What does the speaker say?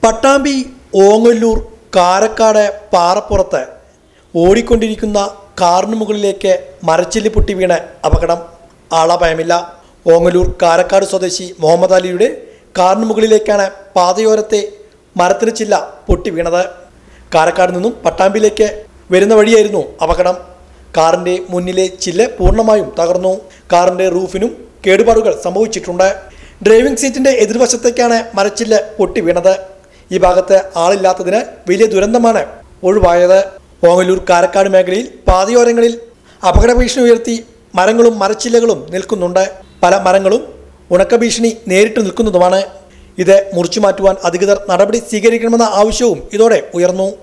പട്ടാമ്പി ഓങ്ങല്ലൂർ കാരക്കാട് പാറപ്പുറത്ത് ഓടിക്കൊണ്ടിരിക്കുന്ന കാറിന് മുകളിലേക്ക് മരച്ചില്ലി പൊട്ടി വീണ് അപകടം ആളപായമില്ല ഓങ്ങല്ലൂർ കാരക്കാട് സ്വദേശി മുഹമ്മദ് അലിയുടെ കാറിന് മുകളിലേക്കാണ് പാതയോരത്തെ മരത്തിന് ചില്ല പൊട്ടി വീണത് കാരക്കാട് നിന്നും പട്ടാമ്പിയിലേക്ക് വരുന്ന വഴിയായിരുന്നു അപകടം കാറിന്റെ മുന്നിലെ ചില്ല് പൂർണ്ണമായും തകർന്നു കാറിന്റെ റൂഫിനും കേടുപാടുകൾ സംഭവിച്ചിട്ടുണ്ട് ഡ്രൈവിംഗ് സീറ്റിന്റെ എതിർവശത്തേക്കാണ് മരച്ചില്ല് പൊട്ടി വീണത് ഈ ഭാഗത്ത് ആളില്ലാത്തതിന് വലിയ ദുരന്തമാണ് ഒഴിവായത് ഓങ്ങല്ലൂർ കാരക്കാട് മേഖലയിൽ പാതയോരങ്ങളിൽ അപകട ഭീഷണി ഉയർത്തി മരങ്ങളും മരച്ചില്ലകളും നിൽക്കുന്നുണ്ട് പല മരങ്ങളും ഉണക്ക ഭീഷണി നേരിട്ട് നിൽക്കുന്നതുമാണ് ഇത് മുറിച്ചു മാറ്റുവാൻ അധികൃതർ നടപടി സ്വീകരിക്കണമെന്ന ആവശ്യവും ഇതോടെ ഉയർന്നു